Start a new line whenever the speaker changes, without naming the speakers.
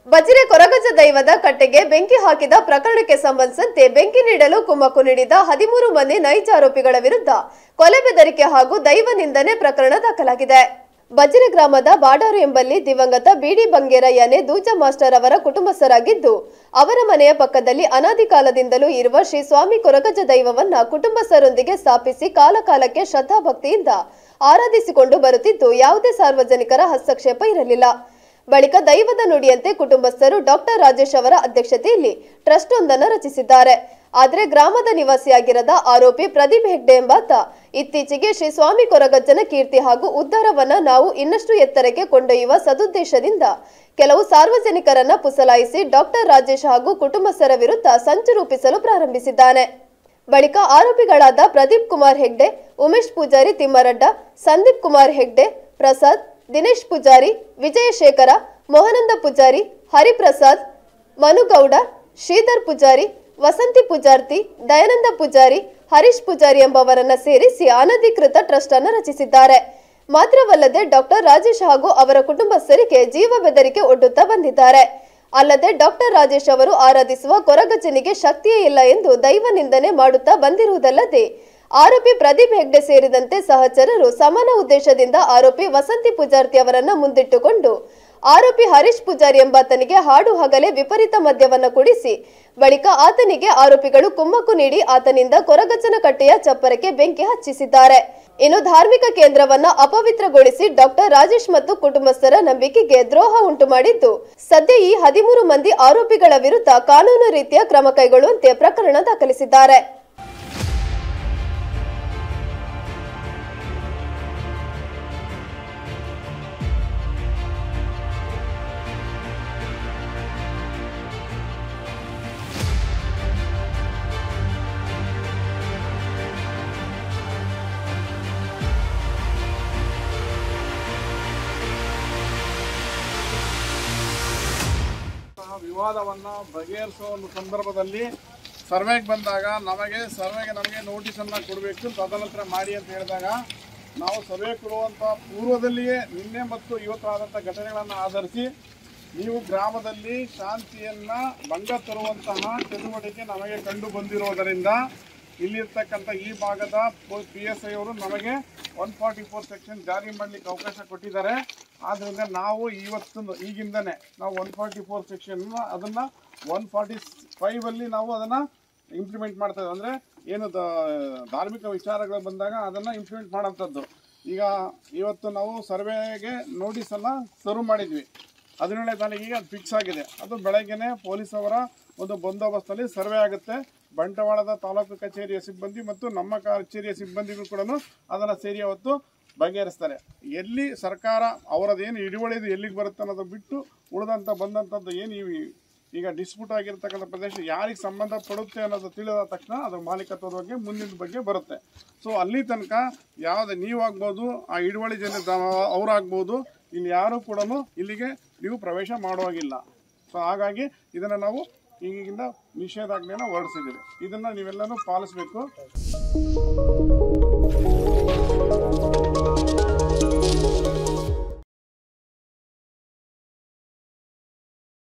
ಬಜಿರೆ ಕೊರಗಜ ದೈವದ ಕಟ್ಟೆಗೆ ಬೆಂಕಿ ಹಾಕಿದ ಪ್ರಕರಣಕ್ಕೆ ಸಂಬಂಧಿಸಿದಂತೆ ಬೆಂಕಿ ನೀಡಲು ಕುಮ್ಮಕ್ಕು ನೀಡಿದ ಹದಿಮೂರು ಮಂದಿ ನೈಜ ಆರೋಪಿಗಳ ವಿರುದ್ಧ ಕೊಲೆ ಬೆದರಿಕೆ ಹಾಗೂ ದೈವ ನಿಂದನೆ ಪ್ರಕರಣ ದಾಖಲಾಗಿದೆ ಬಜಿರೆ ಗ್ರಾಮದ ಬಾಡಾರು ಎಂಬಲ್ಲಿ ದಿವಂಗತ ಬಿಡಿ ಬಂಗೇರಯ್ಯನೇ ದೂಜ ಮಾಸ್ಟರ್ ಅವರ ಕುಟುಂಬಸ್ಥರಾಗಿದ್ದು ಅವರ ಮನೆಯ ಪಕ್ಕದಲ್ಲಿ ಅನಾದಿ ಕಾಲದಿಂದಲೂ ಇರುವ ಶ್ರೀ ಸ್ವಾಮಿ ಕೊರಗಜ ದೈವವನ್ನ ಕುಟುಂಬಸ್ಥರೊಂದಿಗೆ ಸ್ಥಾಪಿಸಿ ಕಾಲಕಾಲಕ್ಕೆ ಶ್ರದ್ಧಾಭಕ್ತಿಯಿಂದ ಆರಾಧಿಸಿಕೊಂಡು ಬರುತ್ತಿದ್ದು ಯಾವುದೇ ಸಾರ್ವಜನಿಕರ ಹಸ್ತಕ್ಷೇಪ ಇರಲಿಲ್ಲ ಬಳಿಕ ದೈವದ ನುಡಿಯಂತೆ ಕುಟುಂಬಸ್ಥರು ಡಾಕ್ಟರ್ ರಾಜೇಶ್ ಅವರ ಅಧ್ಯಕ್ಷತೆಯಲ್ಲಿ ಟ್ರಸ್ಟ್ ಒಂದನ್ನು ರಚಿಸಿದ್ದಾರೆ ಆದರೆ ಗ್ರಾಮದ ನಿವಾಸಿಯಾಗಿರದ ಆರೋಪಿ ಪ್ರದೀಪ್ ಹೆಗ್ಡೆ ಎಂಬಾತ ಇತ್ತೀಚೆಗೆ ಶ್ರೀ ಸ್ವಾಮಿ ಕೊರಗಜ್ಜನ ಕೀರ್ತಿ ಹಾಗೂ ಉದ್ಧಾರವನ್ನ ನಾವು ಇನ್ನಷ್ಟು ಎತ್ತರಕ್ಕೆ ಕೊಂಡೊಯ್ಯುವ ಸದುದ್ದೇಶದಿಂದ ಕೆಲವು ಸಾರ್ವಜನಿಕರನ್ನ ಪುಸಲಾಯಿಸಿ ಡಾಕ್ಟರ್ ರಾಜೇಶ್ ಹಾಗೂ ಕುಟುಂಬಸ್ಥರ ವಿರುದ್ಧ ಸಂಚು ರೂಪಿಸಲು ಪ್ರಾರಂಭಿಸಿದ್ದಾನೆ ಬಳಿಕ ಆರೋಪಿಗಳಾದ ಪ್ರದೀಪ್ ಕುಮಾರ್ ಹೆಗ್ಡೆ ಉಮೇಶ್ ಪೂಜಾರಿ ತಿಮ್ಮರಡ್ಡ ಸಂದೀಪ್ ಕುಮಾರ್ ಹೆಗ್ಡೆ ಪ್ರಸಾದ್ ದಿನೇಶ್ ಪೂಜಾರಿ ವಿಜಯಶೇಖರ ಮೋಹನಂದ ಪೂಜಾರಿ ಹರಿಪ್ರಸಾದ್ ಮನುಗೌಡ ಶ್ರೀಧರ್ ಪೂಜಾರಿ ವಸಂತಿ ಪೂಜಾರ್ತಿ ದಯಾನಂದ ಪೂಜಾರಿ ಹರೀಶ್ ಪೂಜಾರಿ ಎಂಬವರನ್ನ ಸೇರಿಸಿ ಅನಧಿಕೃತ ಟ್ರಸ್ಟ್ ಅನ್ನು ರಚಿಸಿದ್ದಾರೆ ಮಾತ್ರವಲ್ಲದೆ ಡಾಕ್ಟರ್ ರಾಜೇಶ್ ಹಾಗೂ ಅವರ ಕುಟುಂಬಸ್ಥರಿಗೆ ಜೀವ ಬೆದರಿಕೆ ಒಡ್ಡುತ್ತಾ ಬಂದಿದ್ದಾರೆ ಅಲ್ಲದೆ ಡಾಕ್ಟರ್ ರಾಜೇಶ್ ಅವರು ಆರಾಧಿಸುವ ಕೊರಗಜ್ಜನಿಗೆ ಶಕ್ತಿಯೇ ಇಲ್ಲ ಎಂದು ದೈವ ನಿಂದನೆ ಮಾಡುತ್ತಾ ಬಂದಿರುವುದಲ್ಲದೆ ಆರೋಪಿ ಪ್ರದೀಪ್ ಹೆಗ್ಡೆ ಸೇರಿದಂತೆ ಸಹಚರರು ಸಮಾನ ಉದ್ದೇಶದಿಂದ ಆರೋಪಿ ವಸಂತಿ ಪೂಜಾರ್ತಿ ಅವರನ್ನ ಮುಂದಿಟ್ಟುಕೊಂಡು ಆರೋಪಿ ಹರೀಶ್ ಪೂಜಾರಿ ಎಂಬಾತನಿಗೆ ಹಾಡು ಹಗಲೇ ವಿಪರೀತ ಮದ್ಯವನ್ನ ಕುಡಿಸಿ ಬಳಿಕ ಆತನಿಗೆ ಆರೋಪಿಗಳು ಕುಮ್ಮಕ್ಕು ನೀಡಿ ಆತನಿಂದ ಕೊರಗಜ್ಜನ ಕಟ್ಟೆಯ ಚಪ್ಪರಕ್ಕೆ ಬೆಂಕಿ ಹಚ್ಚಿಸಿದ್ದಾರೆ ಇನ್ನು ಧಾರ್ಮಿಕ ಕೇಂದ್ರವನ್ನ ಅಪವಿತ್ರಗೊಳಿಸಿ ಡಾಕ್ಟರ್ ರಾಜೇಶ್ ಮತ್ತು ಕುಟುಂಬಸ್ಥರ ನಂಬಿಕೆಗೆ ದ್ರೋಹ ಉಂಟು ಮಾಡಿದ್ದು ಸದ್ಯ ಈ ಹದಿಮೂರು ಮಂದಿ ಆರೋಪಿಗಳ ವಿರುದ್ಧ ಕಾನೂನು ರೀತಿಯ ಕ್ರಮ ಕೈಗೊಳ್ಳುವಂತೆ ಪ್ರಕರಣ ದಾಖಲಿಸಿದ್ದಾರೆ
ಸಹ ವಿವಾದವನ್ನು ಬಗೆಹರಿಸುವ ಒಂದು ಸಂದರ್ಭದಲ್ಲಿ ಸರ್ವೆಗೆ ಬಂದಾಗ ನಮಗೆ ಸರ್ವೆಗೆ ನಮಗೆ ನೋಟಿಸನ್ನು ಕೊಡಬೇಕು ತದನಂತರ ಮಾಡಿ ಅಂತ ಹೇಳಿದಾಗ ನಾವು ಸರ್ವೆ ಕೊಡುವಂಥ ಪೂರ್ವದಲ್ಲಿಯೇ ನಿನ್ನೆ ಮತ್ತು ಇವತ್ತು ಆದಂಥ ಘಟನೆಗಳನ್ನು ಆಧರಿಸಿ ನೀವು ಗ್ರಾಮದಲ್ಲಿ ಶಾಂತಿಯನ್ನು ಭಂಗ ತರುವಂತಹ ಚಟುವಟಿಕೆ ನಮಗೆ ಕಂಡು ಬಂದಿರೋದರಿಂದ ಇಲ್ಲಿರ್ತಕ್ಕಂಥ ಈ ಭಾಗದ ಪಿ ಎಸ್ ಐ ಅವರು ನಮಗೆ ಒನ್ ಫಾರ್ಟಿ ಫೋರ್ ಸೆಕ್ಷನ್ ಜಾರಿ ಮಾಡಲಿಕ್ಕೆ ಅವಕಾಶ ಕೊಟ್ಟಿದ್ದಾರೆ ಆದ್ದರಿಂದ ನಾವು ಇವತ್ತು ಈಗಿಂದನೇ ನಾವು ಒನ್ ಫಾರ್ಟಿ ಫೋರ್ ಸೆಕ್ಷನ್ ಅದನ್ನು ಒನ್ ಫಾರ್ಟಿ ಫೈವಲ್ಲಿ ನಾವು ಅದನ್ನು ಇಂಪ್ಲಿಮೆಂಟ್ ಮಾಡ್ತಾ ಇದ್ದೀವಿ ಅಂದರೆ ಏನು ದ- ಧಾರ್ಮಿಕ ವಿಚಾರಗಳು ಬಂದಾಗ ಅದನ್ನು ಇಂಪ್ಲಿಮೆಂಟ್ ಮಾಡೋಂಥದ್ದು ಈಗ ಇವತ್ತು ನಾವು ಸರ್ವೆಗೆ ನೋಟಿಸನ್ನು ಸರ್ವ್ ಮಾಡಿದ್ವಿ ಹದಿನೇಳನೇ ತಾರೀಕಿಗೆ ಅದು ಫಿಕ್ಸ್ ಆಗಿದೆ ಅದು ಬೆಳಗ್ಗೆನೆ ಪೊಲೀಸ್ ಅವರ ಒಂದು ಬಂದೋಬಸ್ತ್ನಲ್ಲಿ ಸರ್ವೆ ಆಗುತ್ತೆ ಬಂಟ್ವಾಳದ ತಾಲೂಕು ಕಚೇರಿಯ ಸಿಬ್ಬಂದಿ ಮತ್ತು ನಮ್ಮ ಕಚೇರಿಯ ಸಿಬ್ಬಂದಿಗಳು ಕೂಡ ಅದನ್ನು ಸೇರಿ ಅವತ್ತು ಬಗೆಹರಿಸ್ತಾರೆ ಎಲ್ಲಿ ಸರ್ಕಾರ ಅವರದೇನು ಹಿಡುವಳಿದು ಎಲ್ಲಿಗೆ ಬರುತ್ತೆ ಅನ್ನೋದು ಬಿಟ್ಟು ಉಳಿದಂಥ ಬಂದಂಥದ್ದು ಏನು ಈ ಈಗ ಡಿಸ್ಪ್ಯೂಟ್ ಆಗಿರ್ತಕ್ಕಂಥ ಪ್ರದೇಶ ಯಾರಿಗೆ ಸಂಬಂಧಪಡುತ್ತೆ ಅನ್ನೋದು ತಿಳಿದ ತಕ್ಷಣ ಅದ್ರ ಮಾಲೀಕತ್ವದ ಬಗ್ಗೆ ಮುಂದಿನ ಬಗ್ಗೆ ಬರುತ್ತೆ ಸೊ ಅಲ್ಲಿ ತನಕ ಯಾವುದೇ ನೀವಾಗ್ಬೋದು ಆ ಹಿಡುವಳಿ ಜನ ಅವರಾಗ್ಬೋದು ಇಲ್ಲಿ ಯಾರು ಕೂಡ ಇಲ್ಲಿಗೆ ನೀವು ಪ್ರವೇಶ ಮಾಡುವಾಗಿಲ್ಲ ಸೊ ಹಾಗಾಗಿ ಇದನ್ನು ನಾವು ಈಗಿಂದ ನಿಷೇಧಾಜ್ಞೆನ ಹೊರಡಿಸಿದ್ದೀವಿ ಇದನ್ನು ನೀವೆಲ್ಲನೂ ಪಾಲಿಸಬೇಕು